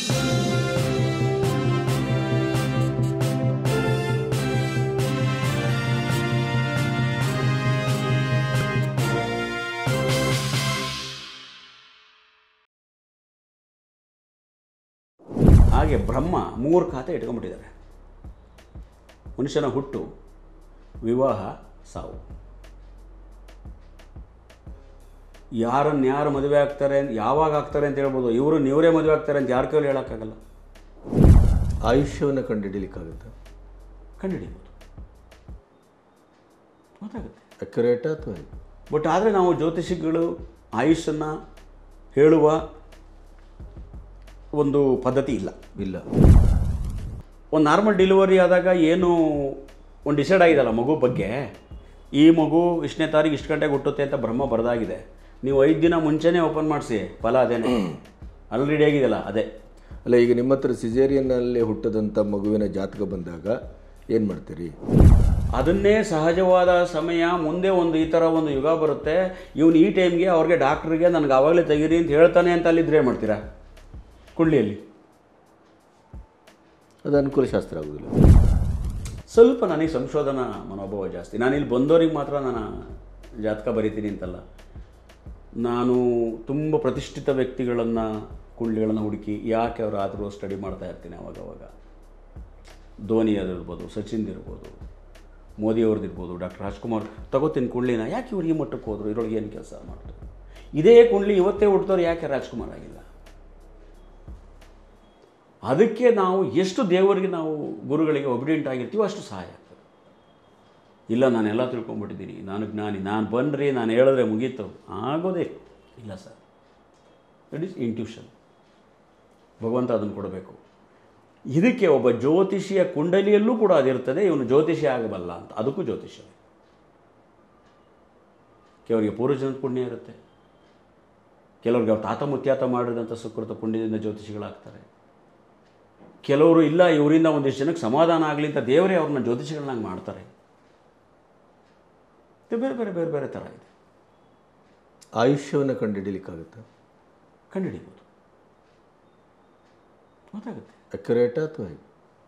ಹಾಗೆ ಬ್ರಹ್ಮ ಮೂರು ಖಾತೆ ಇಟ್ಕೊಂಡ್ಬಿಟ್ಟಿದ್ದಾರೆ ಮನುಷ್ಯನ ಹುಟ್ಟು ವಿವಾಹ ಸಾವು ಯಾರನ್ನು ಯಾರು ಮದುವೆ ಆಗ್ತಾರೆ ಯಾವಾಗ ಆಗ್ತಾರೆ ಅಂತ ಹೇಳ್ಬೋದು ಇವರು ನೀವರೇ ಮದುವೆ ಆಗ್ತಾರೆ ಅಂತ ಯಾರ ಕೈಲಿ ಹೇಳೋಕ್ಕಾಗಲ್ಲ ಆಯುಷ್ಯವನ್ನು ಕಂಡುಹಿಡಿಲಿಕ್ಕಾಗುತ್ತೆ ಕಂಡುಹಿಡಿಬೋದು ಗೊತ್ತಾಗುತ್ತೆ ಅಕ್ಯುರೇಟ್ ಅಥವಾ ಹೇಗೆ? ಬಟ್ ಆದರೆ ನಾವು ಜ್ಯೋತಿಷಿಗಳು ಆಯುಷನ್ನು ಹೇಳುವ ಒಂದು ಪದ್ಧತಿ ಇಲ್ಲ ಇಲ್ಲ ಒಂದು ನಾರ್ಮಲ್ ಡೆಲಿವರಿ ಆದಾಗ ಏನು ಒಂದು ಡಿಸೈಡ್ ಆಗಿದಲ್ಲ ಮಗು ಬಗ್ಗೆ ಈ ಮಗು ಇಷ್ಟನೇ ತಾರೀಕು ಇಷ್ಟು ಗಂಟೆಗೆ ಹುಟ್ಟುತ್ತೆ ಅಂತ ಬ್ರಹ್ಮ ಬರೆದಾಗಿದೆ ನೀವು ಐದು ದಿನ ಮುಂಚೆನೇ ಓಪನ್ ಮಾಡಿಸಿ ಫಲ ಅದೇನೆ ಆಲ್ರೆಡಿ ಆಗಿದೆಯಲ್ಲ ಅದೇ ಅಲ್ಲ ಈಗ ನಿಮ್ಮ ಹತ್ರ ಸಿಜೇರಿಯನ್ನಲ್ಲಿ ಹುಟ್ಟದಂಥ ಮಗುವಿನ ಜಾತಕ ಬಂದಾಗ ಏನು ಮಾಡ್ತೀರಿ ಅದನ್ನೇ ಸಹಜವಾದ ಸಮಯ ಮುಂದೆ ಒಂದು ಈ ಥರ ಒಂದು ಯುಗ ಬರುತ್ತೆ ಇವನು ಈ ಟೈಮ್ಗೆ ಅವ್ರಿಗೆ ಡಾಕ್ಟ್ರಿಗೆ ನನಗೆ ಆವಾಗಲೇ ತೆಗೀರಿ ಅಂತ ಹೇಳ್ತಾನೆ ಅಂತ ಅಲ್ಲಿದ್ರೆ ಮಾಡ್ತೀರಾ ಕುಳ್ಳಿಯಲ್ಲಿ ಅದು ಅನುಕೂಲ ಶಾಸ್ತ್ರ ಆಗೋದಿಲ್ಲ ಸ್ವಲ್ಪ ನನಗೆ ಸಂಶೋಧನಾ ಮನೋಭಾವ ಜಾಸ್ತಿ ನಾನು ಇಲ್ಲಿ ಬಂದವರಿಗೆ ಮಾತ್ರ ನಾನು ಜಾತಕ ಬರಿತೀನಿ ಅಂತಲ್ಲ ನಾನು ತುಂಬ ಪ್ರತಿಷ್ಠಿತ ವ್ಯಕ್ತಿಗಳನ್ನು ಕುಂಡ್ಲಿಗಳನ್ನು ಹುಡುಕಿ ಯಾಕೆ ಅವರು ಆದರೂ ಸ್ಟಡಿ ಮಾಡ್ತಾ ಇರ್ತೀನಿ ಅವಾಗವಾಗ ಧೋನಿ ಇರ್ಬೋದು ಸಚಿನ್ ಇರ್ಬೋದು ಮೋದಿಯವ್ರದ್ದು ಇರ್ಬೋದು ಡಾಕ್ಟರ್ ರಾಜ್ಕುಮಾರ್ ತಗೋತೀನಿ ಕುಂಡ್ಲಿನ ಯಾಕೆ ಇವ್ರು ಈ ಮಟ್ಟಕ್ಕೆ ಹೋದರು ಇದ್ರೊಳಗೆ ಏನು ಕೆಲಸ ಮಾಡ್ತಾರೆ ಇದೇ ಕುಂಡ್ಲಿ ಇವತ್ತೇ ಹುಟ್ಟಿದವ್ರು ಯಾಕೆ ರಾಜ್ಕುಮಾರ್ ಆಗಿಲ್ಲ ಅದಕ್ಕೆ ನಾವು ಎಷ್ಟು ದೇವರಿಗೆ ನಾವು ಗುರುಗಳಿಗೆ ಒಬಿಡಿಯಂಟ್ ಆಗಿರ್ತೀವೋ ಅಷ್ಟು ಸಹಾಯ ಆಗ್ತದೆ ಇಲ್ಲ ನಾನೆಲ್ಲ ತಿಳ್ಕೊಂಬಿಟ್ಟಿದ್ದೀನಿ ನಾನು ಜ್ಞಾನಿ ನಾನು ಬನ್ನಿರಿ ನಾನು ಹೇಳಿದ್ರೆ ಮುಗೀತು ಆಗೋದೇ ಇಲ್ಲ ಸರ್ ದಟ್ ಈಸ್ ಇಂಟ್ಯೂಷನ್ ಭಗವಂತ ಅದನ್ನು ಕೊಡಬೇಕು ಇದಕ್ಕೆ ಒಬ್ಬ ಜ್ಯೋತಿಷಿಯ ಕುಂಡಲಿಯಲ್ಲೂ ಕೂಡ ಅದಿರ್ತದೆ ಇವನು ಜ್ಯೋತಿಷಿ ಆಗಬಲ್ಲ ಅಂತ ಅದಕ್ಕೂ ಜ್ಯೋತಿಷ್ಯ ಕೆಲವರಿಗೆ ಪೂರ್ವಜನದ ಪುಣ್ಯ ಇರುತ್ತೆ ಕೆಲವ್ರಿಗೆ ಅವ್ರ ತಾತ ಮುತ್ಯಾತ ಮಾಡಿದಂಥ ಸುಕೃತ ಪುಣ್ಯದಿಂದ ಜ್ಯೋತಿಷಿಗಳಾಗ್ತಾರೆ ಕೆಲವರು ಇಲ್ಲ ಇವರಿಂದ ಒಂದಿಷ್ಟು ಜನಕ್ಕೆ ಸಮಾಧಾನ ಆಗಲಿ ಅಂತ ದೇವರೇ ಅವ್ರನ್ನ ಜ್ಯೋತಿಷಿಗಳನ್ನಾಗಿ ಮಾಡ್ತಾರೆ ಇದು ಬೇರೆ ಬೇರೆ ಬೇರೆ ಬೇರೆ ಥರ ಇದೆ ಆಯುಷ್ಯವನ್ನು ಕಂಡುಹಿಡಿಲಿಕ್ಕಾಗುತ್ತೆ ಕಂಡುಹಿಡಿಬೋದು ಗೊತ್ತಾಗುತ್ತೆ ಅಕ್ಯುರೇಟ್ ಅಥವಾ ಹೇಗೆ?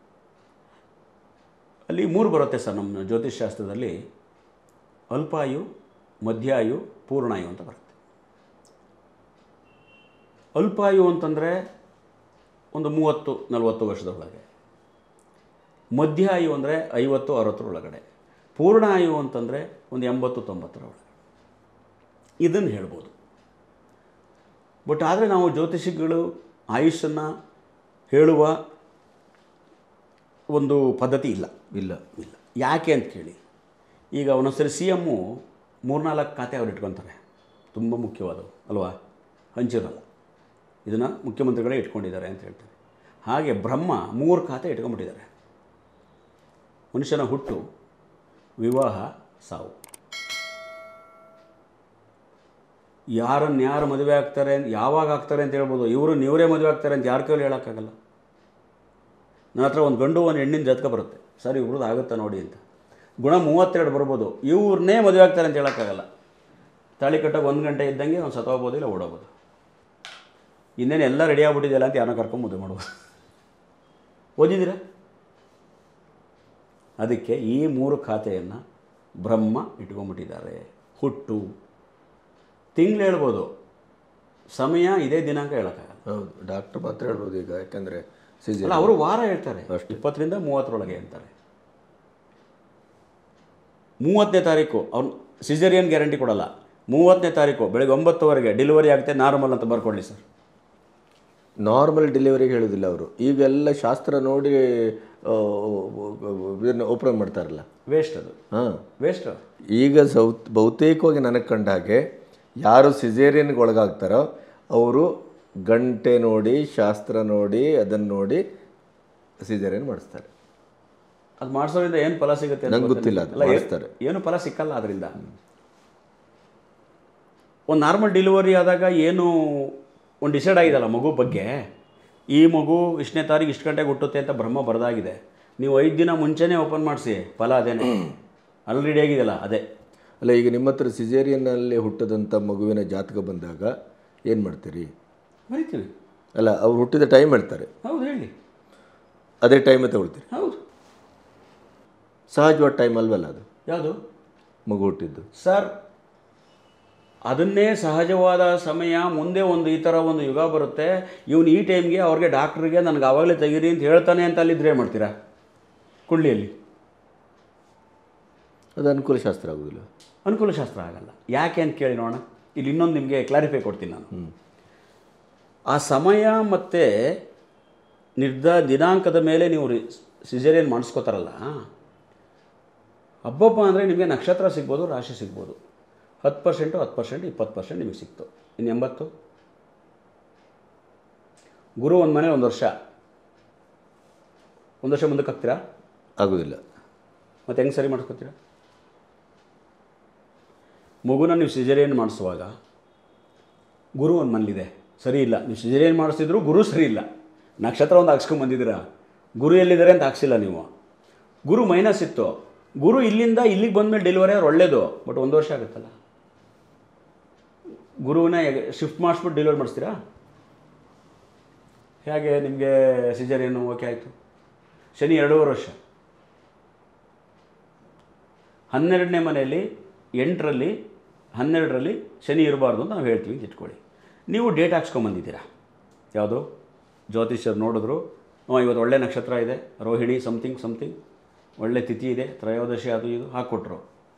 ಅಲ್ಲಿ ಮೂರು ಬರುತ್ತೆ ಸರ್ ನಮ್ಮ ಜ್ಯೋತಿಷ್ ಶಾಸ್ತ್ರದಲ್ಲಿ ಅಲ್ಪಾಯು ಮಧ್ಯಾಯು ಪೂರ್ಣಾಯು ಅಂತ ಬರುತ್ತೆ ಅಲ್ಪಾಯು ಅಂತಂದರೆ ಒಂದು ಮೂವತ್ತು ನಲವತ್ತು ವರ್ಷದ ಒಳಗೆ ಮಧ್ಯಾಯು ಅಂದರೆ ಐವತ್ತು ಅರವತ್ತರ ಒಳಗಡೆ ಪೂರ್ಣಾಯು ಅಂತಂದರೆ ಒಂದು ಎಂಬತ್ತು ತೊಂಬತ್ತರ ಒಳಗಡೆ ಇದನ್ನು ಹೇಳ್ಬೋದು ಬಟ್ ಆದರೆ ನಾವು ಜ್ಯೋತಿಷಿಗಳು ಆಯುಷನ್ನು ಹೇಳುವ ಒಂದು ಪದ್ಧತಿ ಇಲ್ಲ ಇಲ್ಲ ಇಲ್ಲ ಯಾಕೆ ಅಂತ ಕೇಳಿ ಈಗ ಒಂದೊಂದ್ಸರಿ ಸಿ ಎಮ್ಮು ಮೂರ್ನಾಲ್ಕು ಖಾತೆ ಅವ್ರು ಇಟ್ಕೊತಾರೆ ತುಂಬ ಮುಖ್ಯವಾದವು ಅಲ್ವಾ ಹಂಚಿರಲ್ಲ ಇದನ್ನು ಮುಖ್ಯಮಂತ್ರಿಗಳೇ ಇಟ್ಕೊಂಡಿದ್ದಾರೆ ಅಂತ ಹೇಳ್ತಾರೆ ಹಾಗೆ ಬ್ರಹ್ಮ ಮೂರು ಖಾತೆ ಇಟ್ಕೊಂಡ್ಬಿಟ್ಟಿದ್ದಾರೆ ಮನುಷ್ಯನ ಹುಟ್ಟು ವಿವಾಹ ಸಾವು ಯಾರನ್ನು ಯಾರು ಮದುವೆ ಆಗ್ತಾರೆ ಯಾವಾಗ ಆಗ್ತಾರೆ ಅಂತ ಹೇಳ್ಬೋದು ಇವರು ನೀವರೇ ಮದುವೆ ಆಗ್ತಾರೆ ಅಂತ ಯಾರ ಕೈಲಿ ಹೇಳೋಕ್ಕಾಗಲ್ಲ ನನ್ನ ಹತ್ರ ಒಂದು ಗಂಡು ಒಂದು ಹೆಣ್ಣಿನ ಜಾತಕ ಬರುತ್ತೆ ಸರ್ ಇವ್ರದ್ದು ಆಗುತ್ತಾ ನೋಡಿ ಅಂತ ಗುಣ ಮೂವತ್ತೆರಡು ಬರ್ಬೋದು ಇವ್ರನ್ನೇ ಮದುವೆ ಆಗ್ತಾರೆ ಅಂತ ಹೇಳೋಕ್ಕಾಗಲ್ಲ ತಾಳಿ ಕಟ್ಟೋಕೆ ಒಂದು ಗಂಟೆ ಇದ್ದಂಗೆ ಅವ್ನು ಸತ್ತೋಗ್ಬೋದು ಇಲ್ಲ ಓಡೋಗ್ಬೋದು ಇನ್ನೇನು ಎಲ್ಲ ರೆಡಿ ಆಗ್ಬಿಟ್ಟಿದೆಯಲ್ಲ ಅಂತ ಯಾರೋ ಕರ್ಕೊಂಡು ಮದುವೆ ಮಾಡ್ಬೋದು ಓದಿದ್ದೀರಾ ಅದಕ್ಕೆ ಈ ಮೂರು ಖಾತೆಯನ್ನು ಬ್ರಹ್ಮ ಇಟ್ಕೊಂಡ್ಬಿಟ್ಟಿದ್ದಾರೆ ಹುಟ್ಟು ತಿಂಗಳು ಹೇಳ್ಬೋದು ಸಮಯ ಇದೇ ದಿನಾಂಕ ಹೇಳೋಕ್ಕಾಗಲ್ಲ ಹೌದು ಡಾಕ್ಟರ್ ಮಾತ್ರ ಹೇಳ್ಬೋದು ಈಗ ಯಾಕಂದರೆ ಸಿಜಿ ಅಲ್ಲ ಅವರು ವಾರ ಹೇಳ್ತಾರೆ ಇಪ್ಪತ್ತರಿಂದ ಮೂವತ್ತರೊಳಗೆ ಹೇಳ್ತಾರೆ ಮೂವತ್ತನೇ ತಾರೀಕು ಅವ್ನು ಸಿಸೇರಿಯನ್ ಗ್ಯಾರಂಟಿ ಕೊಡಲ್ಲ ಮೂವತ್ತನೇ ತಾರೀಕು ಬೆಳಗ್ಗೆ ಒಂಬತ್ತುವರೆಗೆ ಡೆಲಿವರಿ ಆಗುತ್ತೆ ನಾರ್ಮಲ್ ಅಂತ ಬರ್ಕೊಳ್ಳಿ ಸರ್ ನಾರ್ಮಲ್ ಡೆಲಿವರಿಗೆ ಹೇಳೋದಿಲ್ಲ ಅವರು ಈಗೆಲ್ಲ ಶಾಸ್ತ್ರ ನೋಡಿ ಇದನ್ನು ಓಪನ್ ಮಾಡ್ತಾರಲ್ಲ ವೇಸ್ಟ್ ಅದು ಹಾಂ ವೇಸ್ಟ್ ಈಗ ಸೌತ್ ಬಹುತೇಕವಾಗಿ ನನಗೆ ಕಂಡ ಹಾಗೆ ಯಾರು ಸಿಜೇರಿಯನ್ಗೆ ಒಳಗಾಗ್ತಾರೋ ಅವರು ಗಂಟೆ ನೋಡಿ ಶಾಸ್ತ್ರ ನೋಡಿ ಅದನ್ನು ನೋಡಿ ಸಿಜೇರಿಯನ್ ಮಾಡಿಸ್ತಾರೆ ಅದು ಮಾಡಿಸೋದ್ರಿಂದ ಏನು ಫಲ ಸಿಗುತ್ತೆ ಅಂತ ನಂಗೆ ಗೊತ್ತಿಲ್ಲ ಅದು, ಅಲ್ಲ, ಏ- ಮಾಡಿಸ್ತಾರೆ. ಏನು ಫಲ ಸಿಕ್ಕಲ್ಲ ಅದರಿಂದ ಒಂದು ನಾರ್ಮಲ್ ಡೆಲಿವರಿ ಆದಾಗ ಏನು ಒಂದು ಡಿಸೈಡ್ ಆಗಿದಲ್ಲ ಮಗು ಬಗ್ಗೆ ಈ ಮಗು ಇಷ್ಟನೇ ತಾರೀಕು ಇಷ್ಟು ಗಂಟೆಗೆ ಹುಟ್ಟುತ್ತೆ ಅಂತ ಬ್ರಹ್ಮ ಬರೆದಾಗಿದೆ ನೀವು ಐದು ದಿನ ಮುಂಚೆನೇ ಓಪನ್ ಮಾಡಿಸಿ ಫಲ ಅದೇನೆ ಆಲ್ರೆಡಿ ಆಗಿದೆಯಲ್ಲ ಅದೇ ಅಲ್ಲ ಈಗ ನಿಮ್ಮ ಹತ್ರ ಸಿಜೇರಿಯನ್ನಲ್ಲಿ ಹುಟ್ಟದಂಥ ಮಗುವಿನ ಜಾತಕ ಬಂದಾಗ ಏನು ಮಾಡ್ತೀರಿ ಬರಿತೀವಿ ಅಲ್ಲ ಅವ್ರು ಹುಟ್ಟಿದ ಟೈಮ್ ಹೇಳ್ತಾರೆ ಹೌದು ಹೇಳಿ ಅದೇ ಟೈಮೇ ತಗೊಳ್ತೀರಿ ಹೌದು ಸಹಜವಾದ ಟೈಮ್ ಅಲ್ವಲ್ಲ ಅದು ಯಾವುದು ಮಗು ಹುಟ್ಟಿದ್ದು ಸರ್ ಅದನ್ನೇ ಸಹಜವಾದ ಸಮಯ ಮುಂದೆ ಒಂದು ಈ ಥರ ಒಂದು ಯುಗ ಬರುತ್ತೆ ಇವನು ಈ ಟೈಮ್ಗೆ ಅವ್ರಿಗೆ ಡಾಕ್ಟ್ರಿಗೆ ನನಗೆ ಆವಾಗಲೇ ತೆಗೀರಿ ಅಂತ ಹೇಳ್ತಾನೆ ಅಂತ ಅಲ್ಲಿದ್ರೆ ಏನು ಮಾಡ್ತೀರಾ ಕುಳ್ಳಿಯಲ್ಲಿ ಅದು ಅನುಕೂಲ ಶಾಸ್ತ್ರ ಆಗೋದಿಲ್ಲ ಅನುಕೂಲ ಶಾಸ್ತ್ರ ಆಗಲ್ಲ ಯಾಕೆ ಅಂತ ಕೇಳಿ ನೋಡೋಣ ಇಲ್ಲಿ ಇನ್ನೊಂದು ನಿಮಗೆ ಕ್ಲಾರಿಫೈ ಕೊಡ್ತೀನಿ ನಾನು ಆ ಸಮಯ ಮತ್ತು ನಿರ್ಧ ದಿನಾಂಕದ ಮೇಲೆ ನೀವು ಸಿಜರಿಯನ್ ಮಾಡಿಸ್ಕೋತಾರಲ್ಲ ಹಬ್ಬಬ್ಬ ಅಂದರೆ ನಿಮಗೆ ನಕ್ಷತ್ರ ಸಿಗ್ಬೋದು ರಾಶಿ ಸಿಗ್ಬೋದು ಹತ್ತು ಪರ್ಸೆಂಟು ಹತ್ತು ಪರ್ಸೆಂಟ್ ಇಪ್ಪತ್ತು ಪರ್ಸೆಂಟ್ ನಿಮಗೆ ಸಿಕ್ತು ಇನ್ನು ಎಂಬತ್ತು ಗುರು ಒಂದು ಮನೆ ಒಂದು ವರ್ಷ ಒಂದು ವರ್ಷ ಮುಂದಕ್ಕೆ ಹಾಕ್ತೀರಾ ಆಗೋದಿಲ್ಲ ಮತ್ತೆ ಹೆಂಗೆ ಸರಿ ಮಾಡಿಸ್ಕೊತೀರಾ ಮಗುನ ನೀವು ಸಿಜರಿಯನ್ ಮಾಡಿಸುವಾಗ ಗುರು ಒಂದು ಮನೇಲಿದೆ ಸರಿ ಇಲ್ಲ ನೀವು ಸಿಜರಿಯನ್ ಮಾಡಿಸಿದ್ರು ಗುರು ಸರಿ ಇಲ್ಲ ನಕ್ಷತ್ರ ಒಂದು ಹಾಕ್ಸ್ಕೊಂಡ್ ಬಂದಿದ್ದೀರಾ ಗುರು ಎಲ್ಲಿದ್ದಾರೆ ಅಂತ ಹಾಕ್ಸಿಲ್ಲ ನೀವು ಗುರು ಮೈನಸ್ ಇತ್ತು ಗುರು ಇಲ್ಲಿಂದ ಇಲ್ಲಿಗೆ ಬಂದಮೇಲೆ ಡೆಲಿವರಿ ಆದ್ರೆ ಒಳ್ಳೇದು ಬಟ್ ಒಂದು ವರ್ಷ ಆಗುತ್ತಲ್ಲ ಗುರುವನ್ನ ಶಿಫ್ಟ್ ಮಾಡಿಸ್ಬಿಟ್ಟು ಡೆಲಿವರಿ ಮಾಡಿಸ್ತೀರಾ ಹೇಗೆ ನಿಮಗೆ ಸಿಜರಿಯನ್ನು ಓಕೆ ಆಯಿತು ಶನಿ ಎರಡೂವರೆ ವರ್ಷ ಹನ್ನೆರಡನೇ ಮನೆಯಲ್ಲಿ ಎಂಟರಲ್ಲಿ ಹನ್ನೆರಡರಲ್ಲಿ ಶನಿ ಇರಬಾರ್ದು ಅಂತ ನಾವು ಹೇಳ್ತೀವಿ ಅಂತ ಇಟ್ಕೊಳ್ಳಿ ನೀವು ಡೇಟ್ ಹಾಕ್ಸ್ಕೊಂಬಂದಿದ್ದೀರಾ ಯಾವುದು ಜ್ಯೋತಿಷ್ಯರು ನೋಡಿದ್ರು ಹ್ಞೂ ಇವತ್ತು ಒಳ್ಳೆ ನಕ್ಷತ್ರ ಇದೆ ರೋಹಿಣಿ ಸಮಥಿಂಗ್ ಸಮಥಿಂಗ್ ಒಳ್ಳೆ ತಿಥಿ ಇದೆ ತ್ರಯೋದಶಿ ಅದು ಇದು ಹಾಕ್ಕೊಟ್ರು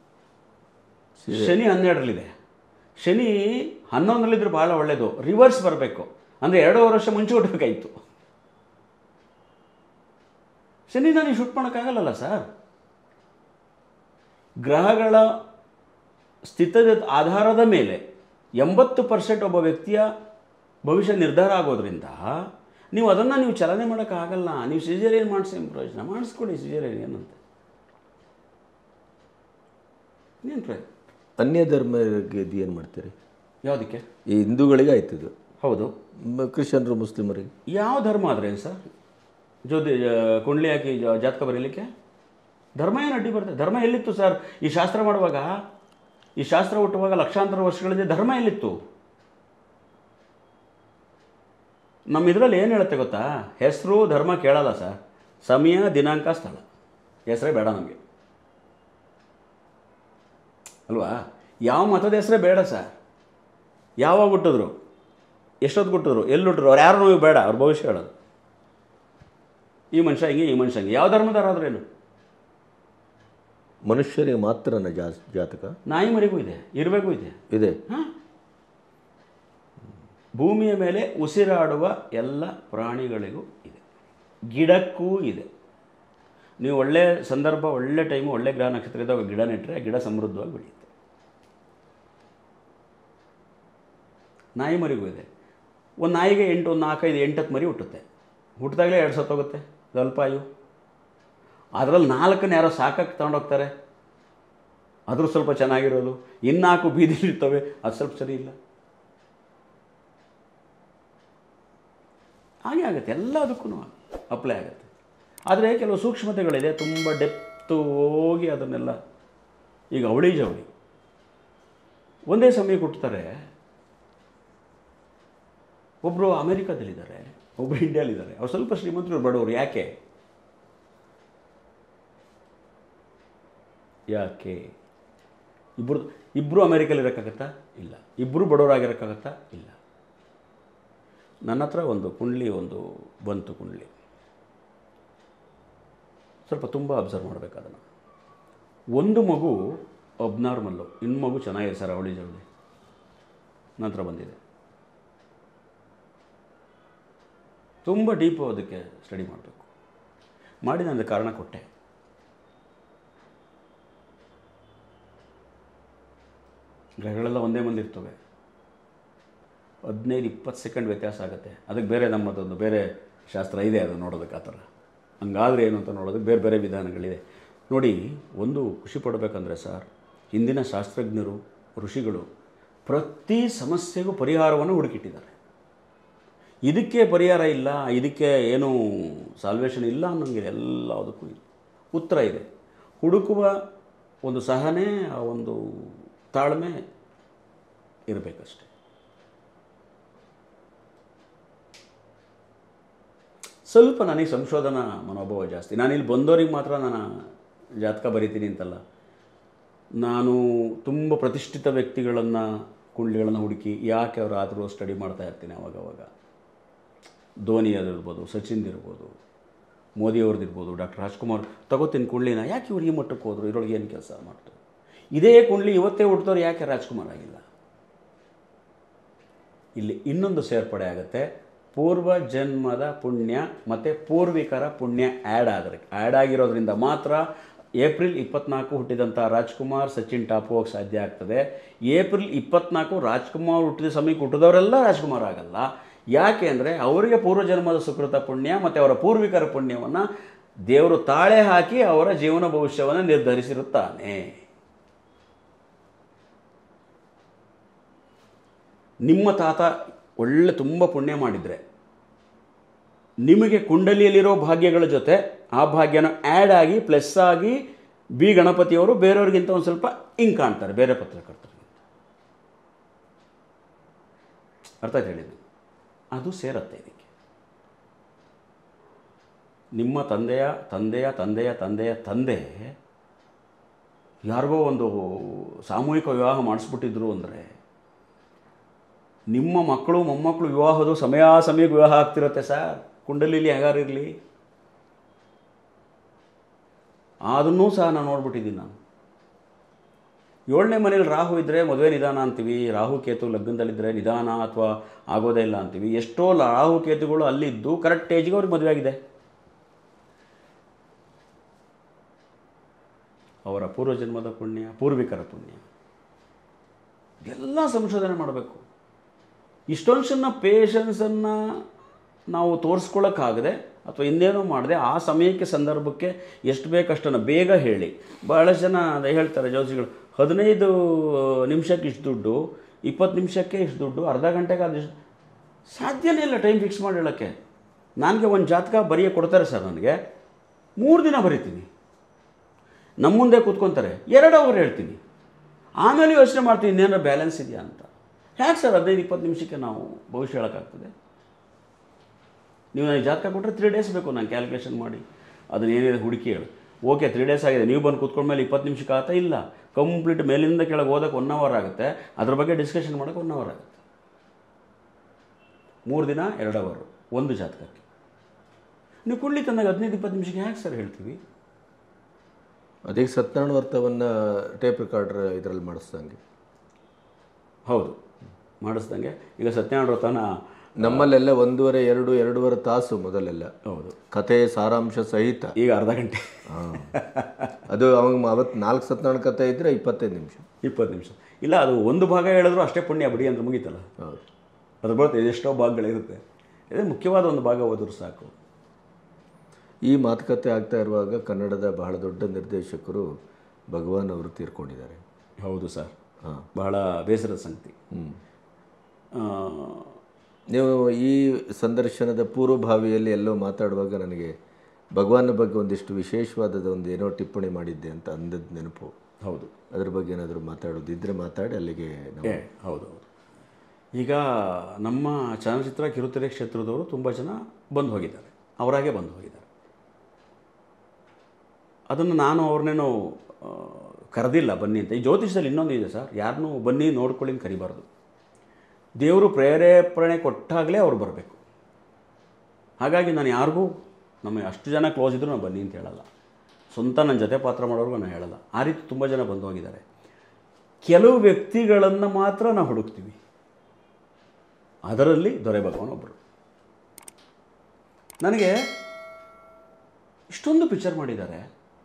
ಶನಿ ಹನ್ನೆರಡರಲ್ಲಿದೆ ಶನಿ ಹನ್ನೊಂದರಲ್ಲಿದ್ರೆ ಭಾಳ ಒಳ್ಳೆಯದು ರಿವರ್ಸ್ ಬರಬೇಕು ಅಂದರೆ ಎರಡೂವರೆ ವರ್ಷ ಮುಂಚೆ ಹುಟ್ಟಬೇಕಾಯಿತು ಶನಿನ ನೀವು ಶೂಟ್ ಮಾಡೋಕ್ಕಾಗಲ್ಲಲ್ಲ ಸರ್ ಗ್ರಹಗಳ ಸ್ಥಿತದ ಆಧಾರದ ಮೇಲೆ ಎಂಬತ್ತು ಪರ್ಸೆಂಟ್ ಒಬ್ಬ ವ್ಯಕ್ತಿಯ ಭವಿಷ್ಯ ನಿರ್ಧಾರ ಆಗೋದ್ರಿಂದ ನೀವು ಅದನ್ನು ನೀವು ಚಲನೆ ಮಾಡೋಕ್ಕಾಗಲ್ಲ ನೀವು ಸಿಜೇರಿಯನ್ ಮಾಡಿಸಿ ಏನು ಪ್ರಯೋಜನ ಮಾಡಿಸ್ಕೊಡಿ ಸಿಜೇರಿಯನ್ ಏನಂತ ಏನು ಪ್ರಯೋಜನ ಅನ್ಯ ಧರ್ಮಕ್ಕೆ ಇದು ಏನು ಮಾಡ್ತೀರಿ ಯಾವುದಕ್ಕೆ ಈ ಹಿಂದೂಗಳಿಗೆ ಆಯ್ತಿದ್ದು ಹೌದು ಕ್ರಿಶ್ಚಿಯನ್ರು ಮುಸ್ಲಿಮರಿಗೆ ಯಾವ ಧರ್ಮ ಆದರೆ ಏನು ಸರ್ ಜ್ಯೋತಿ ಕುಂಡ್ಲಿ ಹಾಕಿ ಜ- ಜಾತಕ ಬರೀಲಿಕ್ಕೆ ಧರ್ಮ ಏನು ಅಡ್ಡಿ ಬರುತ್ತೆ ಧರ್ಮ ಎಲ್ಲಿತ್ತು ಸರ್ ಈ ಶಾಸ್ತ್ರ ಮಾಡುವಾಗ ಈ ಶಾಸ್ತ್ರ ಹುಟ್ಟುವಾಗ ಲಕ್ಷಾಂತರ ವರ್ಷಗಳಿಂದ ಧರ್ಮ ಎಲ್ಲಿತ್ತು ನಮ್ಮ ಇದರಲ್ಲಿ ಏನು ಹೇಳುತ್ತೆ ಗೊತ್ತಾ ಹೆಸರು ಧರ್ಮ ಕೇಳಲ್ಲ ಸರ್ ಸಮಯ ದಿನಾಂಕ ಸ್ಥಳ ಹೆಸರೇ ಬೇಡ ನಮಗೆ ಅಲ್ವಾ ಯಾವ ಮತದ ಹೆಸರೇ ಬೇಡ ಸರ್ ಯಾವಾಗ ಹುಟ್ಟಿದ್ರು ಎಷ್ಟೊತ್ತು ಹುಟ್ಟಿದ್ರು ಎಲ್ಲಿ ಹುಟ್ಟಿದ್ರು ಅವ್ರು ಯಾರು ನಮಗೆ ಬೇಡ ಅವ್ರ ಭವಿಷ್ಯ ಹೇಳೋದು ಈ ಮನುಷ್ಯ ಹಿಂಗೆ ಈ ಮನುಷ್ಯ ಹಿಂಗೆ ಯಾವ ಧರ್ಮದವರಾದ್ರೇನು ಮನುಷ್ಯರಿಗೆ ಮಾತ್ರನ ಜಾ ಜಾತಕ ನಾಯಿ ಮರಿಗೂ ಇದೆ ಇರಬೇಕು ಇದೆ ಇದೆ ಹಾಂ ಭೂಮಿಯ ಮೇಲೆ ಉಸಿರಾಡುವ ಎಲ್ಲ ಪ್ರಾಣಿಗಳಿಗೂ ಇದೆ ಗಿಡಕ್ಕೂ ಇದೆ ನೀವು ಒಳ್ಳೆ ಸಂದರ್ಭ ಒಳ್ಳೆ ಟೈಮು ಒಳ್ಳೆ ಗ್ರಹ ನಕ್ಷತ್ರ ಇದ್ದಾಗ ಗಿಡ ನೆಟ್ಟರೆ ಗಿಡ ಸಮೃದ್ಧವಾಗಿ ಬೆಳೆಯುತ್ತೆ ನಾಯಿ ಮರಿಗೂ ಇದೆ ಒಂದು ನಾಯಿಗೆ ಎಂಟು ಒಂದು ನಾಲ್ಕೈದು ಎಂಟತ್ತು ಮರಿ ಹುಟ್ಟುತ್ತೆ ಹುಟ್ಟಿದಾಗಲೇ ಎರಡು ಸತ್ತೋಗುತ್ತೆ ಸ್ವಲ್ಪ ಆಯು ಅದರಲ್ಲಿ ನಾಲ್ಕನ್ನ ಯಾರೋ ಸಾಕಕ್ಕೆ ತಗೊಂಡೋಗ್ತಾರೆ ಅದ್ರ ಸ್ವಲ್ಪ ಚೆನ್ನಾಗಿರೋದು ಇನ್ನಾಲ್ಕು ಬೀದಿಲಿರ್ತವೆ ಅದು ಸ್ವಲ್ಪ ಸರಿ ಇಲ್ಲ ಹಾಗೆ ಆಗುತ್ತೆ ಎಲ್ಲದಕ್ಕೂ ಅಪ್ಲೈ ಆಗುತ್ತೆ ಆದರೆ ಕೆಲವು ಸೂಕ್ಷ್ಮತೆಗಳಿದೆ ತುಂಬ ಡೆಪ್ತು ಹೋಗಿ ಅದನ್ನೆಲ್ಲ ಈಗ ಅವಳಿ ಜವಳಿ ಒಂದೇ ಸಮಯಕ್ಕೆ ಹುಟ್ಟುತ್ತಾರೆ ಒಬ್ಬರು ಅಮೇರಿಕಾದಲ್ಲಿದ್ದಾರೆ ಒಬ್ಬರು ಇಂಡಿಯಾಲಿದ್ದಾರೆ ಅವ್ರು ಸ್ವಲ್ಪ ಶ್ರೀಮಂತರು ಬಡವರು ಯಾಕೆ ಯಾಕೆ ಇಬ್ಬರು ಇಬ್ಬರು ಅಮೇರಿಕಲ್ಲಿ ಇರೋಕ್ಕಾಗತ್ತಾ ಇಲ್ಲ ಇಬ್ಬರು ಬಡವರಾಗಿರೋಕ್ಕಾಗತ್ತಾ ಇಲ್ಲ ನನ್ನ ಹತ್ರ ಒಂದು ಕುಂಡ್ಲಿ ಒಂದು ಬಂತು ಕುಂಡ್ಲಿ ಸ್ವಲ್ಪ ತುಂಬ ಅಬ್ಸರ್ವ್ ಮಾಡಬೇಕು ಅದನ್ನು ಒಂದು ಮಗು ಅಬ್ನಾರ್ಮಲ್ಲು ಇನ್ನು ಮಗು ಚೆನ್ನಾಗಿದೆ ಸರ್ ಅವಳಿ ಜವಳಿ ನಂತರ ಬಂದಿದೆ ತುಂಬ ಡೀಪು ಅದಕ್ಕೆ ಸ್ಟಡಿ ಮಾಡಬೇಕು ಮಾಡಿ ನಾನು ಕಾರಣ ಕೊಟ್ಟೆ ಗ್ರಹಗಳೆಲ್ಲ ಒಂದೇ ಮಂದಿ ಇರ್ತವೆ ಹದಿನೈದು ಇಪ್ಪತ್ತು ಸೆಕೆಂಡ್ ವ್ಯತ್ಯಾಸ ಆಗುತ್ತೆ ಅದಕ್ಕೆ ಬೇರೆ ನಮ್ಮದೊಂದು ಬೇರೆ ಶಾಸ್ತ್ರ ಇದೆ ಅದು ನೋಡೋದಕ್ಕೆ ಆ ಥರ ಹಂಗಾದ್ರೆ ಏನು ಅಂತ ನೋಡೋದಕ್ಕೆ ಬೇರೆ ಬೇರೆ ವಿಧಾನಗಳಿದೆ ನೋಡಿ ಒಂದು ಖುಷಿ ಪಡಬೇಕಂದ್ರೆ ಸರ್ ಹಿಂದಿನ ಶಾಸ್ತ್ರಜ್ಞರು ಋಷಿಗಳು ಪ್ರತಿ ಸಮಸ್ಯೆಗೂ ಪರಿಹಾರವನ್ನು ಹುಡುಕಿಟ್ಟಿದ್ದಾರೆ ಇದಕ್ಕೆ ಪರಿಹಾರ ಇಲ್ಲ ಇದಕ್ಕೆ ಏನು ಸಾಲ್ವೇಷನ್ ಇಲ್ಲ ಅನ್ನೋಂಗಿಲ್ಲ ಎಲ್ಲದಕ್ಕೂ ಇದೆ. ಉತ್ತರ ಇದೆ ಹುಡುಕುವ ಒಂದು ಸಹನೆ ಆ ಒಂದು ತಾಳ್ಮೆ ಇರಬೇಕಷ್ಟೆ ಸ್ವಲ್ಪ ನನಗೆ ಸಂಶೋಧನಾ ಮನೋಭಾವ ಜಾಸ್ತಿ ನಾನು ಇಲ್ಲಿ ಬಂದವರಿಗೆ ಮಾತ್ರ ನಾನು ಜಾತಕ ಬರಿತೀನಿ ಅಂತಲ್ಲ ನಾನು ತುಂಬ ಪ್ರತಿಷ್ಠಿತ ವ್ಯಕ್ತಿಗಳನ್ನು ಕುಂಡ್ಲಿಗಳನ್ನು ಹುಡುಕಿ ಯಾಕೆ ಅವರು ಆದರೂ ಸ್ಟಡಿ ಮಾಡ್ತಾ ಇರ್ತೀನಿ ಅವಾಗವಾಗ ಧೋನಿ ಇರ್ಬೋದು ಸಚಿನ್ ಇರ್ಬೋದು ಮೋದಿ ಅವ್ರದ್ದು ಇರ್ಬೋದು ಡಾಕ್ಟರ್ ರಾಜ್ಕುಮಾರ್ ತಗೋತೀನಿ ಕುಂಡ್ಲಿನ ಯಾಕೆ ಇವ್ರು ಈ ಮಟ್ಟಕ್ಕೆ ಹೋದರು ಇದ್ರೊಳಗೆ ಏನು ಕೆಲಸ ಮಾಡ್ತಾರೆ ಇದೇ ಕುಂಡ್ಲಿ ಇವತ್ತೇ ಹುಟ್ಟಿದವ್ರು ಯಾಕೆ ರಾಜ್ಕುಮಾರ್ ಆಗಿಲ್ಲ ಇಲ್ಲಿ ಇನ್ನೊಂದು ಸೇರ್ಪಡೆ ಆಗುತ್ತೆ ಪೂರ್ವ ಜನ್ಮದ ಪುಣ್ಯ ಮತ್ತು ಪೂರ್ವಿಕರ ಪುಣ್ಯ ಆ್ಯಡ್ ಆದರೆ ಆ್ಯಡ್ ಆಗಿರೋದ್ರಿಂದ ಮಾತ್ರ ಏಪ್ರಿಲ್ ಇಪ್ಪತ್ನಾಲ್ಕು ಹುಟ್ಟಿದಂಥ ರಾಜ್ಕುಮಾರ್ ಸಚಿನ್ ಟಾಪ್ ಹೋಗಕ್ಕೆ ಸಾಧ್ಯ ಆಗ್ತದೆ ಏಪ್ರಿಲ್ ಇಪ್ಪತ್ನಾಲ್ಕು ರಾಜ್ಕುಮಾರ್ ಹುಟ್ಟಿದ ಸಮಯಕ್ಕೆ ಹುಟ್ಟಿದವರೆಲ್ಲ ರಾಜ್ಕುಮಾರ್ ಆಗಲ್ಲ ಯಾಕೆ ಅಂದರೆ ಅವರಿಗೆ ಪೂರ್ವಜನ್ಮದ ಸುಕೃತ ಪುಣ್ಯ ಮತ್ತು ಅವರ ಪೂರ್ವಿಕರ ಪುಣ್ಯವನ್ನು ದೇವರು ತಾಳೆ ಹಾಕಿ ಅವರ ಜೀವನ ಭವಿಷ್ಯವನ್ನು ನಿರ್ಧರಿಸಿರುತ್ತಾನೆ ನಿಮ್ಮ ತಾತ ಒಳ್ಳೆ ತುಂಬ ಪುಣ್ಯ ಮಾಡಿದರೆ ನಿಮಗೆ ಕುಂಡಲಿಯಲ್ಲಿರೋ ಭಾಗ್ಯಗಳ ಜೊತೆ ಆ ಭಾಗ್ಯನ ಆ್ಯಡ್ ಆಗಿ ಪ್ಲಸ್ ಆಗಿ ಬಿ ಗಣಪತಿಯವರು ಬೇರೆಯವ್ರಿಗಿಂತ ಒಂದು ಸ್ವಲ್ಪ ಹಿಂಗೆ ಕಾಣ್ತಾರೆ ಬೇರೆ ಪತ್ರಕರ್ತರಿಗಿಂತ ಅರ್ಥ ಆಯ್ತು ಹೇಳಿದ್ದು ಅದು ಸೇರತ್ತೆ ಇದಕ್ಕೆ ನಿಮ್ಮ ತಂದೆಯ ತಂದೆಯ ತಂದೆಯ ತಂದೆಯ ತಂದೆ ಯಾರಿಗೋ ಒಂದು ಸಾಮೂಹಿಕ ವಿವಾಹ ಮಾಡಿಸ್ಬಿಟ್ಟಿದ್ರು ಅಂದರೆ ನಿಮ್ಮ ಮಕ್ಕಳು ಮೊಮ್ಮಕ್ಕಳು ವಿವಾಹದ ಸಮಯ ಸಮಯಕ್ಕೆ ವಿವಾಹ ಆಗ್ತಿರತ್ತೆ ಸರ್ ಕುಂಡಲಿಲಿ ಹೇಗಾರಿರಲಿ ಅದನ್ನೂ ಸಹ ನಾನು ನೋಡ್ಬಿಟ್ಟಿದ್ದೀನಿ ನಾನು ಏಳನೇ ಮನೇಲಿ ರಾಹು ಇದ್ದರೆ ಮದುವೆ ನಿಧಾನ ಅಂತೀವಿ ರಾಹು ಕೇತು ಲಗ್ನದಲ್ಲಿದ್ದರೆ ನಿಧಾನ ಅಥವಾ ಆಗೋದೇ ಇಲ್ಲ ಅಂತೀವಿ ಎಷ್ಟೋ ರಾಹು ಕೇತುಗಳು ಅಲ್ಲಿದ್ದು ಕರೆಕ್ಟ್ ಏಜ್ಗೆ ಅವ್ರಿಗೆ ಮದುವೆ ಆಗಿದೆ ಅವರ ಪೂರ್ವಜನ್ಮದ ಪುಣ್ಯ ಪೂರ್ವಿಕರ ಪುಣ್ಯ ಎಲ್ಲ ಸಂಶೋಧನೆ ಮಾಡಬೇಕು ಇಷ್ಟೊಂದನ್ನ ಪೇಷನ್ಸನ್ನು ನಾವು ತೋರಿಸ್ಕೊಳ್ಳೋಕ್ಕಾಗದೆ ಅಥವಾ ಇನ್ನೇನೋ ಮಾಡದೆ ಆ ಸಮಯಕ್ಕೆ ಸಂದರ್ಭಕ್ಕೆ ಎಷ್ಟು ಬೇಕಷ್ಟನ್ನು ಬೇಗ ಹೇಳಿ ಭಾಳಷ್ಟು ಜನ ಅದೇ ಹೇಳ್ತಾರೆ ಜ್ಯೋತಿಷಿಗಳು ಹದಿನೈದು ನಿಮಿಷಕ್ಕೆ ಇಷ್ಟು ದುಡ್ಡು ಇಪ್ಪತ್ತು ನಿಮಿಷಕ್ಕೆ ಇಷ್ಟು ದುಡ್ಡು ಅರ್ಧ ಗಂಟೆಗೆ ಅದಿಷ್ಟು ಸಾಧ್ಯನೇ ಇಲ್ಲ ಟೈಮ್ ಫಿಕ್ಸ್ ಮಾಡಿ ಹೇಳೋಕ್ಕೆ ನನಗೆ ಒಂದು ಜಾತಕ ಬರೆಯೋಕೆ ಕೊಡ್ತಾರೆ ಸರ್ ನನಗೆ ಮೂರು ದಿನ ಬರಿತೀನಿ ನಮ್ಮ ಮುಂದೆ ಕೂತ್ಕೊತಾರೆ ಎರಡು ಅವರ್ ಹೇಳ್ತೀನಿ ಆಮೇಲೆ ಯೋಚನೆ ಮಾಡ್ತೀನಿ ಇನ್ನೇನಾರು ಬ್ಯಾಲೆನ್ಸ್ ಇದೆಯಾ ಅಂತ ಹೇಗೆ ಸರ್ ಹದಿನೈದು ಇಪ್ಪತ್ತು ನಿಮಿಷಕ್ಕೆ ನಾವು ಭವಿಷ್ಯ ಹೇಳೋಕ್ಕಾಗ್ತದೆ ನೀವು ನನಗೆ ಜಾತಕ ಕೊಟ್ಟರೆ ತ್ರೀ ಡೇಸ್ ಬೇಕು ನಾನು ಕ್ಯಾಲ್ಕುಲೇಷನ್ ಮಾಡಿ ಅದನ್ನ ಏನಿದೆ ಹುಡುಕಿ ಹೇಳು ಓಕೆ ತ್ರೀ ಡೇಸ್ ಆಗಿದೆ ನೀವು ಬಂದು ಕೂತ್ಕೊಂಡ್ಮೇಲೆ ಇಪ್ಪತ್ತು ನಿಮಿಷಕ್ಕೆ ಆತ ಇಲ್ಲ ಕಂಪ್ಲೀಟ್ ಮೇಲಿಂದ ಕೆಳಗೆ ಓದೋಕೆ ಒನ್ ಅವರ್ ಆಗುತ್ತೆ ಅದ್ರ ಬಗ್ಗೆ ಡಿಸ್ಕಷನ್ ಮಾಡೋಕೆ ಒನ್ ಅವರ್ ಆಗುತ್ತೆ ಮೂರು ದಿನ ಎರಡು ಅವರು ಒಂದು ಜಾತಕಕ್ಕೆ ನೀವು ಕುಳ್ಳಿ ತಂದಾಗ ಹದಿನೈದು ಇಪ್ಪತ್ತು ನಿಮಿಷಕ್ಕೆ ಯಾಕೆ ಸರ್ ಹೇಳ್ತೀವಿ ಅದಕ್ಕೆ ಸತ್ಯನಾರಾಯಣ ವರ್ತವನ್ನು ಟೇಪ್ ರೆಕಾರ್ಡರ್ ಇದರಲ್ಲಿ ಮಾಡಿಸ್ದಂಗೆ ಹೌದು ಮಾಡಿಸ್ದಂಗೆ ಈಗ ಸತ್ಯನಾರಾಯಣ ವ್ರತನ ನಮ್ಮಲ್ಲೆಲ್ಲ ಒಂದೂವರೆ ಎರಡು ಎರಡೂವರೆ ತಾಸು ಮೊದಲೆಲ್ಲ ಹೌದು ಕಥೆ ಸಾರಾಂಶ ಸಹಿತ ಈಗ ಅರ್ಧ ಗಂಟೆ ಹಾಂ ಅದು ಅವಾಗ ಅವತ್ತು ನಾಲ್ಕು ಸತ್ಯನಾರಾಯಣ ಕಥೆ ಇದ್ದರೆ ಇಪ್ಪತ್ತೈದು ನಿಮಿಷ ಇಪ್ಪತ್ತು ನಿಮಿಷ ಇಲ್ಲ ಅದು ಒಂದು ಭಾಗ ಹೇಳಿದ್ರು ಅಷ್ಟೇ ಪುಣ್ಯ ಬಿಡಿ ಅಂದ್ರೆ ಮುಗೀತಲ್ಲ ಹೌದು ಅದ್ರ ಬರುತ್ತೆ ಎಷ್ಟೋ ಭಾಗಗಳಿರುತ್ತೆ ಇದೇ ಮುಖ್ಯವಾದ ಒಂದು ಭಾಗ ಓದಿದ್ರು ಸಾಕು ಈ ಮಾತುಕತೆ ಆಗ್ತಾ ಇರುವಾಗ ಕನ್ನಡದ ಬಹಳ ದೊಡ್ಡ ನಿರ್ದೇಶಕರು ಭಗವಾನ್ ಅವರು ತೀರ್ಕೊಂಡಿದ್ದಾರೆ ಹೌದು ಸರ್ ಹಾಂ ಬಹಳ ಬೇಸರದ ಸಂಗತಿ ಹ್ಞೂ ಆ, ನೀವು ಈ ಸಂದರ್ಶನದ ಪೂರ್ವಭಾವಿಯಲ್ಲಿ ಎಲ್ಲೋ ಮಾತಾಡುವಾಗ ನನಗೆ ಭಗವಾನ ಬಗ್ಗೆ ಒಂದಿಷ್ಟು ವಿಶೇಷವಾದದ ಒಂದು ಏನೋ ಟಿಪ್ಪಣಿ ಮಾಡಿದ್ದೆ ಅಂತ ಅಂದದ್ದು ನೆನಪು ಹೌದು ಅದ್ರ ಬಗ್ಗೆ ಏನಾದರೂ ಮಾತಾಡೋದಿದ್ದರೆ ಮಾತಾಡಿ ಅಲ್ಲಿಗೆ ನಾವು ಏ ಹೌದು ಹೌದು ಈಗ ನಮ್ಮ ಚಲನಚಿತ್ರ ಕಿರುತೆರೆ ಕ್ಷೇತ್ರದವರು ತುಂಬ ಜನ ಬಂದು ಹೋಗಿದ್ದಾರೆ ಅವರಾಗೆ ಬಂದು ಹೋಗಿದ್ದಾರೆ ಅದನ್ನು ನಾನು ಅವ್ರನ್ನೇನೋ ಆ, ಕರೆದಿಲ್ಲ ಬನ್ನಿ ಅಂತ ಈ ಜ್ಯೋತಿಷದಲ್ಲಿ ಇನ್ನೊಂದು ಇದೆ ಸರ್ ಯಾರನ್ನೂ ಬನ್ನಿ ನೋಡ್ಕೊಳ್ಳಿ ಅಂತ ಕರಿಬಾರ್ದು ದೇವರು ಪ್ರೇರೇಪಣೆ ಕೊಟ್ಟಾಗಲೇ ಅವ್ರು ಬರಬೇಕು ಹಾಗಾಗಿ ನಾನು ಯಾರಿಗೂ ನಮ್ಮ ಅಷ್ಟು ಜನ ಕ್ಲೋಸ್ ಇದ್ದರೂ ನಾನು ಬನ್ನಿ ಅಂತ ಹೇಳಲ್ಲ ಸ್ವಂತ ನನ್ನ ಜೊತೆ ಪಾತ್ರ ಮಾಡೋರ್ಗು ನಾನು ಹೇಳಲ್ಲ ಆ ರೀತಿ ತುಂಬ ಜನ ಬಂದು ಹೋಗಿದ್ದಾರೆ ಕೆಲವು ವ್ಯಕ್ತಿಗಳನ್ನು ಮಾತ್ರ ನಾವು ಹುಡುಕ್ತೀವಿ ಅದರಲ್ಲಿ ದೊರೆ ಭಗವಾನ್ ಒಬ್ಬರು ನನಗೆ ಇಷ್ಟೊಂದು ಪಿಕ್ಚರ್ ಮಾಡಿದ್ದಾರೆ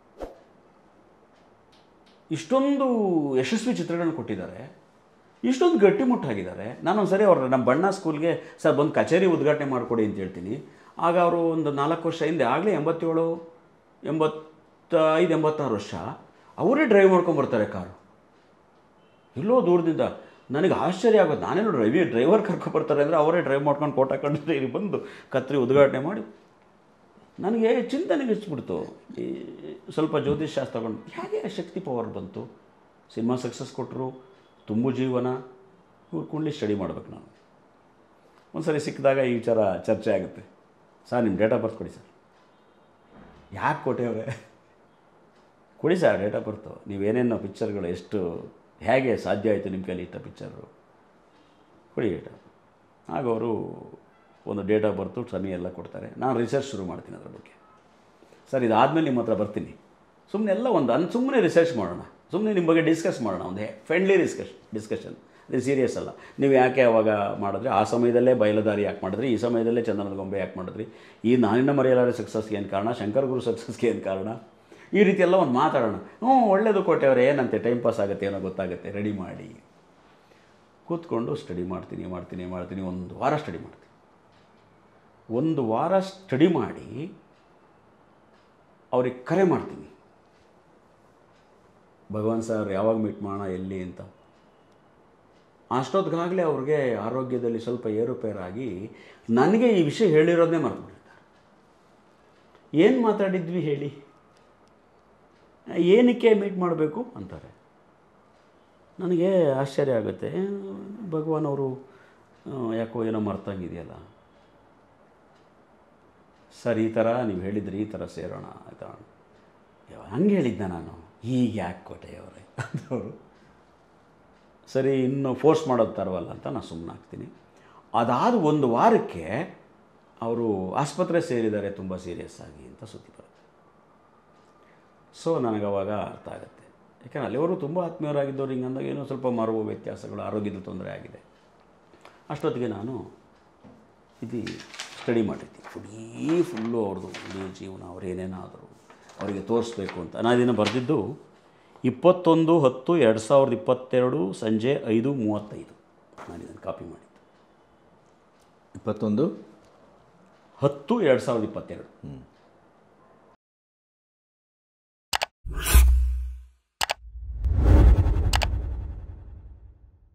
ಇಷ್ಟೊಂದು ಯಶಸ್ವಿ ಚಿತ್ರಗಳನ್ನು ಕೊಟ್ಟಿದ್ದಾರೆ ಇಷ್ಟೊಂದು ಗಟ್ಟಿಮುಟ್ಟಾಗಿದ್ದಾರೆ ನಾನೊಂದು ಸರಿ ಅವ್ರ ನಮ್ಮ ಬಣ್ಣ ಸ್ಕೂಲ್ಗೆ ಸರ್ ಬಂದು ಕಚೇರಿ ಉದ್ಘಾಟನೆ ಮಾಡಿಕೊಡಿ ಅಂತ ಹೇಳ್ತೀನಿ ಆಗ ಅವರು ಒಂದು ನಾಲ್ಕು ವರ್ಷ ಹಿಂದೆ ಆಗಲೇ ಎಂಬತ್ತೇಳು ಎಂಬತ್ತೈದು ಎಂಬತ್ತಾರು ವರ್ಷ ಅವರೇ ಡ್ರೈವ್ ಮಾಡ್ಕೊಂಬರ್ತಾರೆ ಕಾರು ಎಲ್ಲೋ ದೂರದಿಂದ ನನಗೆ ಆಶ್ಚರ್ಯ ಆಗೋದು ನಾನೇನು ಡ್ರೈವಿ ಡ್ರೈವರ್ ಕರ್ಕೊಬರ್ತಾರೆ ಅಂದರೆ ಅವರೇ ಡ್ರೈವ್ ಮಾಡ್ಕೊಂಡು ಕೋಟ ಕಂಡು ಇಲ್ಲಿ ಬಂದು ಕತ್ರಿ ಉದ್ಘಾಟನೆ ಮಾಡಿ ನನಗೆ ಚಿಂತನೆಗೆ ಹೆಚ್ಚಿಬಿಡ್ತು ಈ ಸ್ವಲ್ಪ ಜ್ಯೋತಿಷ್ ಶಾಸ್ತ್ರ ತಗೊಂಡು ಹೇಗೆ ಶಕ್ತಿ ಪವರ್ ಬಂತು ಸಿನಿಮಾ ಸಕ್ಸಸ್ ಕೊಟ್ಟರು ತುಂಬು ಜೀವನ ಇವ್ರು ಕುಂಡ್ಲಿ ಸ್ಟಡಿ ಮಾಡ್ಬೇಕು ನಾನು ಒಂದು ಸರಿ ಸಿಕ್ಕಿದಾಗ ಈ ವಿಚಾರ ಚರ್ಚೆ ಆಗುತ್ತೆ ಸರ್ ನಿಮ್ಮ ಡೇಟ್ ಆಫ್ ಬರ್ತ್ ಕೊಡಿ ಸರ್ ಯಾಕೆ ಕೊಟ್ಟೆ ಅವರೇ ಕೊಡಿ ಸರ್ ಡೇಟ್ ಆಫ್ ಬರ್ತು ನೀವೇನೇನು ಪಿಕ್ಚರ್ಗಳು ಎಷ್ಟು ಹೇಗೆ ಸಾಧ್ಯ ಆಯಿತು ನಿಮ್ಮ ಕೈಲಿ ಇಷ್ಟ ಪಿಕ್ಚರು ಕೊಡಿ ಡೇಟ್ ಆಫ್ ಆಗ ಅವರು ಒಂದು ಡೇಟ್ ಆಫ್ ಬರ್ತು ಸಮಯ ಎಲ್ಲ ಕೊಡ್ತಾರೆ ನಾನು ರಿಸರ್ಚ್ ಶುರು ಮಾಡ್ತೀನಿ ಅದ್ರ ಬಗ್ಗೆ ಸರ್ ಇದಾದಮೇಲೆ ನಿಮ್ಮ ಹತ್ರ ಬರ್ತೀನಿ ಸುಮ್ಮನೆ ಎಲ್ಲ ಒಂದು ಅನ್ ಸುಮ್ಮನೆ ರಿಸರ್ಚ್ ಮಾಡೋಣ ಸುಮ್ಮನೆ ನಿಮ್ಮ ಬಗ್ಗೆ ಡಿಸ್ಕಸ್ ಮಾಡೋಣ ಒಂದು ಫ್ರೆಂಡ್ಲಿ ಡಿಸ್ಕಷ್ ಡಿಸ್ಕಷನ್ ಇದು ಸೀರಿಯಸ್ ಅಲ್ಲ ನೀವು ಯಾಕೆ ಅವಾಗ ಮಾಡಿದ್ರಿ ಆ ಸಮಯದಲ್ಲೇ ಬಯಲುದಾರಿ ಯಾಕೆ ಮಾಡಿದ್ರಿ ಈ ಸಮಯದಲ್ಲೇ ಚಂದನದ ಗೊಂಬೆ ಯಾಕೆ ಮಾಡಿದ್ರಿ ಈ ನಾನಿನ ಮರೆಯಲಾರ ಸಕ್ಸಸ್ಗೆ ಏನು ಕಾರಣ ಶಂಕರ್ ಗುರು ಸಕ್ಸಸ್ಗೆ ಏನು ಕಾರಣ ಈ ರೀತಿ ಎಲ್ಲ ಒಂದು ಮಾತಾಡೋಣ ಹ್ಞೂ ಒಳ್ಳೇದು ಕೊಟ್ಟೆವ್ರೆ ಏನಂತೆ ಟೈಮ್ ಪಾಸ್ ಆಗುತ್ತೆ ಏನೋ ಗೊತ್ತಾಗುತ್ತೆ ರೆಡಿ ಮಾಡಿ ಕೂತ್ಕೊಂಡು ಸ್ಟಡಿ ಮಾಡ್ತೀನಿ ಮಾಡ್ತೀನಿ ಮಾಡ್ತೀನಿ ಒಂದು ವಾರ ಸ್ಟಡಿ ಮಾಡ್ತೀನಿ ಒಂದು ವಾರ ಸ್ಟಡಿ ಮಾಡಿ ಅವ್ರಿಗೆ ಕರೆ ಮಾಡ್ತೀನಿ ಭಗವಾನ್ ಸರ್ ಯಾವಾಗ ಮೀಟ್ ಮಾಡೋಣ ಎಲ್ಲಿ ಅಂತ ಅಷ್ಟೊತ್ತಿಗಾಗಲೇ ಅವ್ರಿಗೆ ಆರೋಗ್ಯದಲ್ಲಿ ಸ್ವಲ್ಪ ಏರುಪೇರಾಗಿ ನನಗೆ ಈ ವಿಷಯ ಹೇಳಿರೋದನ್ನೇ ಮರೆತುಬಿಟ್ಟಿರ್ತಾರೆ ಏನು ಮಾತಾಡಿದ್ವಿ ಹೇಳಿ ಏನಕ್ಕೆ ಮೀಟ್ ಮಾಡಬೇಕು ಅಂತಾರೆ ನನಗೆ ಆಶ್ಚರ್ಯ ಆಗುತ್ತೆ ಭಗವಾನ್ ಅವರು ಆ, ಯಾಕೋ ಏನೋ ಮರ್ತಂಗಿದೆಯಲ್ಲ ಸರ್ ಈ ಥರ ನೀವು ಹೇಳಿದ್ರಿ ಈ ಥರ ಸೇರೋಣ ಆಯ್ತಾ ಹಂಗೆ ಹೇಳಿದ್ದ ನಾನು ಹೀಗೆ ಯಾಕೆ ಕೊಟ್ಟೆ ಅವರೇ ಅಂತವರು ಸರಿ ಇನ್ನು ಫೋರ್ಸ್ ಮಾಡೋದು ತರವಲ್ಲ ಅಂತ ನಾನು ಸುಮ್ಮನಾಗ್ತೀನಿ ಅದಾದ ಒಂದು ವಾರಕ್ಕೆ ಅವರು ಆಸ್ಪತ್ರೆ ಸೇರಿದ್ದಾರೆ ತುಂಬ ಸೀರಿಯಸ್ ಆಗಿ ಅಂತ ಸುದ್ದಿ ಬರುತ್ತೆ ಸೊ ನನಗೆ ಅವಾಗ ಅರ್ಥ ಆಗುತ್ತೆ ಯಾಕಂದರೆ ಅಲ್ಲಿವರು ತುಂಬ ಆತ್ಮೀಯರಾಗಿದ್ದವ್ರು ಹಿಂಗೆ ಅಂದಾಗ ಏನೋ ಸ್ವಲ್ಪ ಮರವು ವ್ಯತ್ಯಾಸಗಳು ಆರೋಗ್ಯದ ತೊಂದರೆ ಆಗಿದೆ ಅಷ್ಟೊತ್ತಿಗೆ ನಾನು ಇದು ಸ್ಟಡಿ ಮಾಡಿದ್ದೆ ಇಡೀ ಫುಲ್ಲು ಅವ್ರದ್ದು ಇಡೀ ಜೀವನ ಅವ್ರು ಏನೇನಾದರು ಅವರಿಗೆ ತೋರಿಸ್ಬೇಕು ಅಂತ ನಾನು ಇದನ್ನು ಬರೆದಿದ್ದು ಇಪ್ಪತ್ತೊಂದು ಹತ್ತು ಎರಡು ಸಾವಿರದ ಇಪ್ಪತ್ತೆರಡು ಸಂಜೆ ಐದು ಮೂವತ್ತೈದು ನಾನು ಇದನ್ನು ಕಾಪಿ ಮಾಡಿದ್ದು ಇಪ್ಪತ್ತೊಂದು ಹತ್ತು ಎರಡು ಸಾವಿರದ ಇಪ್ಪತ್ತೆರಡು ಹ್ಞೂ